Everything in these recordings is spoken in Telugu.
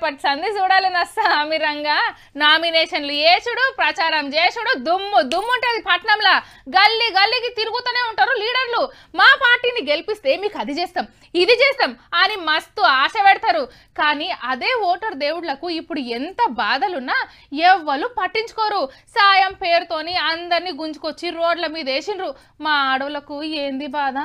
రేపటి సంధి చూడాలి నస్సామిరంగా నామినేషన్లు ఏచుడు ప్రచారం చేసుడు దుమ్ము దుమ్ము ఉంటుంది పట్నంలో గల్లీ గల్లీకి తిరుగుతూనే ఉంటారు లీడర్లు మా పార్టీని గెలిపిస్తే మీకు అది చేస్తాం ఇది చేస్తాం అని మస్తు ఆశ పెడతారు కానీ అదే ఓటర్ దేవుళ్లకు ఇప్పుడు ఎంత బాధలున్నా ఎవ్వరు పట్టించుకోరు సాయం పేరుతోని అందరినీ గుంజుకొచ్చి రోడ్ల మీద వేసిండ్రు మా ఆడవులకు ఏంది బాధ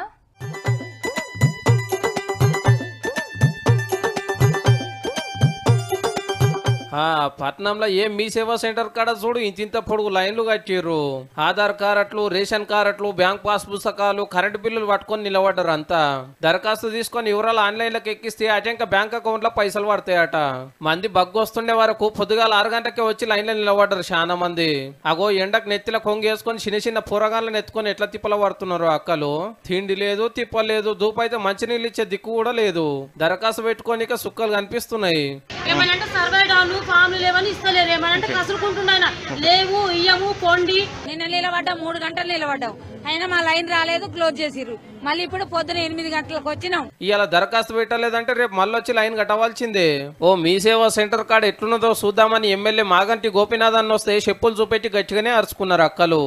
ఆ పట్నంలో ఏం మీ సేవా సెంటర్ కాడ చూడు ఇంత ఇంత పొడుగు లైన్లు కట్టిర్రు ఆధార్ కార్డులు రేషన్ కార్డులు బ్యాంక్ పాస్ పుస్తకాలు కరెంటు బిల్లులు పట్టుకొని నిలబడ్డారు అంతా దరఖాస్తు తీసుకొని వివరాలు ఆన్లైన్లోకి ఎక్కిస్తే అటంక బ్యాంక్ అకౌంట్ లో పైసలు పడతాయట మంది బగ్గు వస్తుండే వరకు పొద్దుగాల ఆరు గంటకే వచ్చి లైన్లో నిలబడ్డారు చాలా మంది అగో ఎండకు నెత్తిల కొంగేసుకొని చిన్న చిన్న పూరగాళ్ళని ఎత్తుకొని ఎట్లా తిప్పల పడుతున్నారు అక్కలు తిండి లేదు తిప్పలేదు దూపైతే మంచినీళ్ళు ఇచ్చే దిక్కు కూడా లేదు దరఖాస్తు పెట్టుకోనిక సుక్కలు కనిపిస్తున్నాయి ఏమనంటే సర్వే డౌన్ ఫామ్లు లేవని ఇస్తలేరు ఏమనంటే కసురుకుంటున్నాయన లేవు ఇయ్యము పొండి నిన్న నిలబడ్డాం మూడు గంటలు నిలబడ్డాం అయినా మా లైన్ రాలేదు క్లోజ్ చేసిర్రు మళ్ళీ ఇప్పుడు పొద్దున ఎనిమిది గంటలకు వచ్చినాం ఇవాళ దరఖాస్తు పెట్టలేదంటే రేపు మళ్ళీ వచ్చి లైన్ కట్టవలసిందే ఓ మీ సేవా సెంటర్ కాడ ఎట్లున్నదో చూద్దామని ఎమ్మెల్యే మాగంటి గోపీనాథ్ అన్న వస్తే చెప్పులు చూపెట్టి గట్టిగానే అరుచుకున్నారు అక్కలు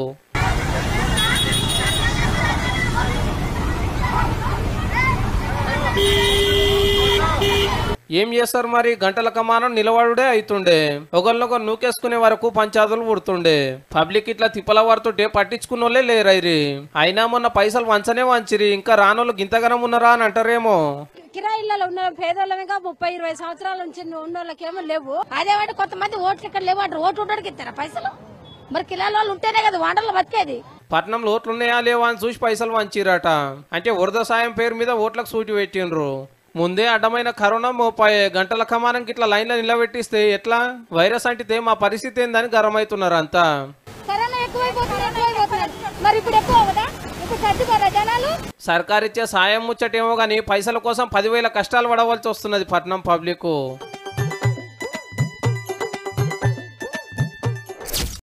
ఏం చేస్తారు మరి గంటల కమానం నిలబడుడే అవుతుండే ఒకరినొకరు నూకేసుకునే వరకు పంచాదులు పుడుతుండే పబ్లిక్ ఇట్లా తిప్పల వాడుతుంటే పట్టించుకున్నోళ్ళే లేరైరి అయినా మొన్న పైసలు వంచనే వంచిరి ఇంకా రానోళ్ళు గింతగనం ఉన్నారా అని అంటారేమో కిరాయిల్లో ఉన్న పేదోళ్ళమేగా ముప్పై ఇరవై సంవత్సరాల నుంచి ఉన్న వాళ్ళకేమో లేవు అదే వాటి కొంతమంది ఓట్లు ఇక్కడ లేవు అంటారు ఓటు ఉండడానికి ఇస్తారా పైసలు మరి కిరాయిల వాళ్ళు ఉంటేనే కదా వాటర్లో బతికేది పట్నంలో ఓట్లు ఉన్నాయా లేవా అని చూసి పైసలు వంచిరట అంటే వరద సాయం పేరు మీద ఓట్లకు సూటి పెట్టిండ్రు ముందే అడ్డమైన కరోనా మోపాయే గంటల కమానంకి ఇట్లా లైన్లో నిలబెట్టిస్తే ఎట్లా వైరస్ అంటితే మా పరిస్థితి ఏందని గరమవుతున్నారు అంతా కరోనా ఎక్కువైపోతుంది ఎక్కువైపోతున్నారు మరి ఇప్పుడు ఎక్కువ కదా ఇప్పుడు తగ్గిపోరా జనాలు సర్కారిచ్చే సాయం ముచ్చటేమో కానీ పైసల కోసం పదివేల కష్టాలు పడవలసి వస్తున్నది పట్నం పబ్లిక్